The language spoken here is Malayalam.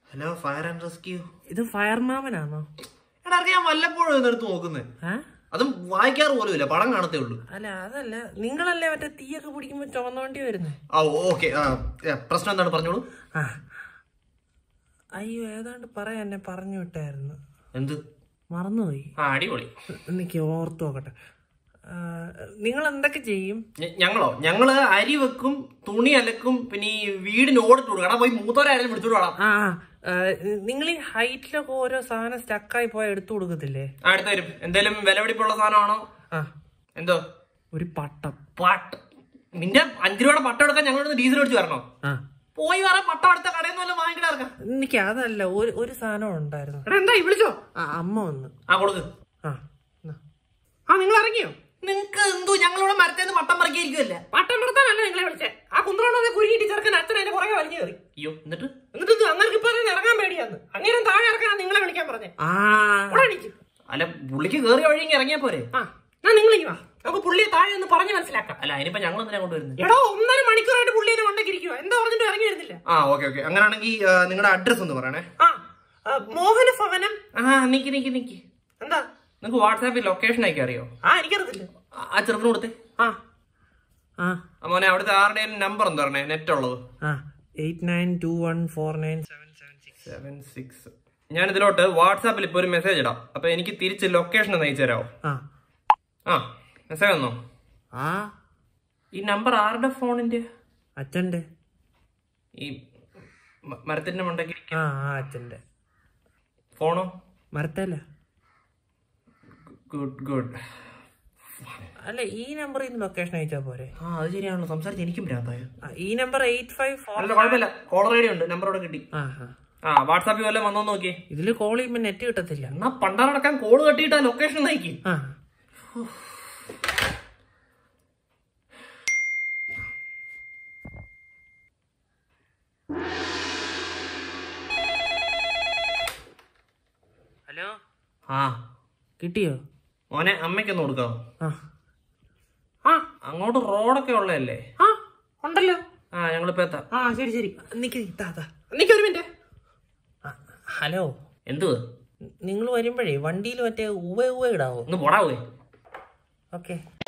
ഹലോ ഫയർ ആൻഡ് റെസ്ക്യൂ ഇത് ഫയർമാമനാണോ എടാ അറിയാൻ ഞാൻ വല്ലപ്പോഴും ഇതെടുത്ത് നോക്കുന്നത് ആ അതും വായിക്കാറ് പോലും ഇല്ല പടം കാണത്തേ ഉള്ളൂ അല്ല അതല്ല നിങ്ങളല്ലേ മറ്റേ തീയൊക്കെ പിടിക്കുമ്പോ ചുമന്നോണ്ടി വരുന്നേ ആ ഓക്കെ പ്രശ്നം എന്താണ് പറഞ്ഞോളൂ ആ അയ്യോ ഏതാണ്ട് പറയാൻ എന്നെ പറഞ്ഞു വിട്ടായിരുന്നു എന്ത് മറന്നുപോയി ആ അടിപൊളി എനിക്ക് ഓർത്തു നോക്കട്ടെ നിങ്ങൾ എന്തൊക്കെ ചെയ്യും ഞ- ഞങ്ങളോ ഞങ്ങള് അരി വെക്കും തുണി അലക്കും പിന്നെ ഈ വീടിന് ഓടിട്ട് കൊടുക്കണം എടാ പോയി മൂത്തോരായാലും വിളിച്ചോട് വേണം ആ നിങ്ങൾ ഈ ഹൈറ്റിലൊക്കെ ഓരോ സാധനം സ്റ്റക്കായി പോയാൽ എടുത്തു കൊടുക്കത്തില്ലേ ആ അടുത്ത് വരും എന്തേലും വിലപിടിപ്പുള്ള സാധനമാണോ ആ എന്തോ ഒരു പട്ടം പട്ട് നിന്റെ അഞ്ചു രൂപയുടെ പട്ടം എടുക്കാൻ ഞങ്ങളോട് ഡീസൽ അടിച്ച് വരണോ ആ പോയി വേറെ പട്ടം അടുത്ത കടയിൽ നിന്ന് വല്ലതും വാങ്ങിക്കിടാ ഇറക്കാം എനിക്ക് അതല്ല ഒരു ഒരു സാധനം ഉണ്ടായിരുന്നു എടാ എന്താ വിളിച്ചോ ആ അമ്മ വന്ന് ആ കൊടുക്ക് ആ എന്നാ. ആ നിങ്ങൾ ഇറങ്ങിയോ നിങ്ങക്ക് എന്തോ ഞങ്ങളിവിടെ മരത്തേന്ന് പട്ടം പറിക്കായിരിക്കുമല്ലേ പട്ടം നിർത്താനല്ല നിങ്ങളെ വിളിച്ചേ ആ കുന്ത്രോണെ കുരുങ്ങിട്ട് ചെറുക്കൻ അച്ഛൻ അതിന്റെ പുറകെ വലിഞ്ഞു കയറി അയ്യോ എന്നിട്ട് എന്നിട്ട് ഇത് അങ്ങനെ ഇപ്പൊ അതിന് ഇറങ്ങാൻ പേടിയാന്ന് അങ്ങനെ താഴെ ഇറക്കാൻ നിങ്ങളെ വിളിക്കാൻ പറഞ്ഞേ ആ അല്ല പുള്ളിക്ക് കേറിയ വഴി ഇറങ്ങിയാ പോരെ ആ എന്നാ നിങ്ങൾ വാ നമുക്ക് പുള്ളിയെ താഴെ ഒന്ന് പറഞ്ഞു മനസ്സിലാക്കാം അല്ല അതിനിപ്പോ ഞങ്ങൾ എന്തിനാ കൊണ്ടുവരുന്നത് എടോ ഒന്നര മണിക്കൂറായിട്ട് പുള്ളി എന്നെ കൊണ്ടേക്കിരിക്കുവോ എന്താ പറഞ്ഞിട്ട് ഇറങ്ങി വരുന്നില്ല ആ ഓക്കെ ഓക്കെ അങ്ങനെയാണെങ്കിൽ നിങ്ങളുടെ അഡ്രസ് ഒന്ന് പറയണേ ആ ആ, മോഹന ഭവനം ആ നിക്ക് നിക്ക് നിക്ക് എന്താ നിങ്ങൾക്ക് വാട്സാപ്പിൽ ലൊക്കേഷൻ അയക്കാൻ അറിയോ ആ എനിക്കറിയത്തില്ല ആ ആ ചെറുക്കിന് കൊടുത്തേ ആ ആ ആ മോനെ അവിടുത്തെ ആരുടെയും നമ്പർ എന്താ പറഞ്ഞേ നെറ്റ് ഉള്ളത് ആ eight nine two one four nine seven seven six seven six ഞാൻ ഇതിലോട്ട് വാട്സാപ്പിൽ ഇപ്പൊ ഒരു മെസ്സേജ് ഇടാം അപ്പൊ എനിക്ക് തിരിച്ച് ലൊക്കേഷൻ ഒന്ന് അയച്ചു തരാമോ ആ ആ മെസ്സേജ് വന്നോ ആ ഈ നമ്പർ ആരുടെ ഫോണിന്റെ അച്ഛൻ്റെ ഈ മ- മരത്തിന്റെ മണ്ടയ്ക്ക് ആ ആ അച്ഛൻ്റെ ഫോണോ മരത്തല്ല ഗുഡ് ഗുഡ് അല്ല ഈ നമ്പറിൽ നിന്ന് ലൊക്കേഷൻ അയച്ചാൽ പോരെ ആ അത് ശരിയാണല്ലോ സംസാരിച്ച് എനിക്കും ഭ്രാന്തായ ആ, ഈ നമ്പർ എയ്റ്റ് ഫൈവ് ഫോർ അല്ല കുഴപ്പമില്ല കോളർ ഐ ഡി ഉണ്ട് നമ്പർ അവിടെ കിട്ടി ആ ആ ആ വാട്സാപ്പിൽ വല്ലതും വന്നോ നോക്കിയേ ഇതിൽ കോൾ ചെയ്യുമ്പോൾ നെറ്റ് കിട്ടത്തില്ല എന്നാ പണ്ടാറടക്കാൻ കോള് കട്ടിയിട്ട് ആ ലൊക്കേഷൻ നയിക്കും ആ ഹലോ ആ കിട്ടിയോ മോനെ അമ്മയ്ക്കൊന്ന് കൊടുക്കാവോ ആ ആ അങ്ങോട്ട് റോഡൊക്കെ ഉള്ളതല്ലേ ആ ഉണ്ടല്ലോ ആ ഞങ്ങളിപ്പോ എത്താം ആ ശരി ശരി നിക്ക് താത്താ നിക്ക് ഒരു മിനിറ്റ് ഹലോ എന്തുവാ നിങ്ങൾ വരുമ്പോഴേ വണ്ടിയിൽ മറ്റേ ഉവ ഉവ ഇടാവോ ഒന്ന് പോടാവേ ഓക്കെ